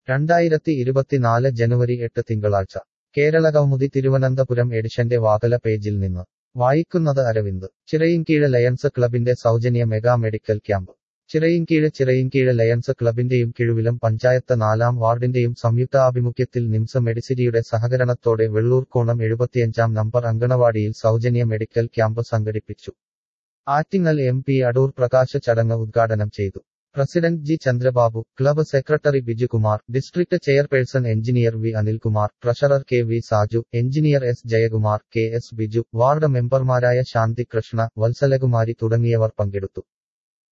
രണ്ടായിരത്തി ഇരുപത്തിനാല് ജനുവരി എട്ട് തിങ്കളാഴ്ച കേരളകൗമുദി തിരുവനന്തപുരം എഡിഷന്റെ വാതല പേജിൽ നിന്ന് വായിക്കുന്നത് അരവിന്ദ് ചിറയിൻകീഴ് ലയൺസ് ക്ലബിന്റെ സൗജന്യ mega medical camp Chirayinkeezhu Chirayinkeezhu lions ക്ലബിന്റെയും കിഴുവിലം പഞ്ചായത്ത് നാലാം വാർഡിന്റെയും സംയുക്താഭിമുഖ്യത്തിൽ നിംസ് മെഡിസിറ്റിയുടെ സഹകരണത്തോടെ വെള്ളൂർക്കോണം എഴുപത്തിയഞ്ചാം നമ്പർ അങ്കണവാടിയിൽ സൗജന്യ മെഡിക്കൽ ക്യാമ്പ് സംഘടിപ്പിച്ചു ആറ്റിങ്ങൽ എം പി അടൂർ പ്രകാശ് ചടങ്ങ് ഉദ്ഘാടനം ചെയ്തു president G Chandrababu club secretary Bijukumar district chairperson engineer V Anilkumar treasurer K V Saju engineer S Jayakumar K S Biju ward മെമ്പർമാരായ ശാന്തി കൃഷ്ണ വത്സലകുമാരി തുടങ്ങിയവർ പങ്കെടുത്തു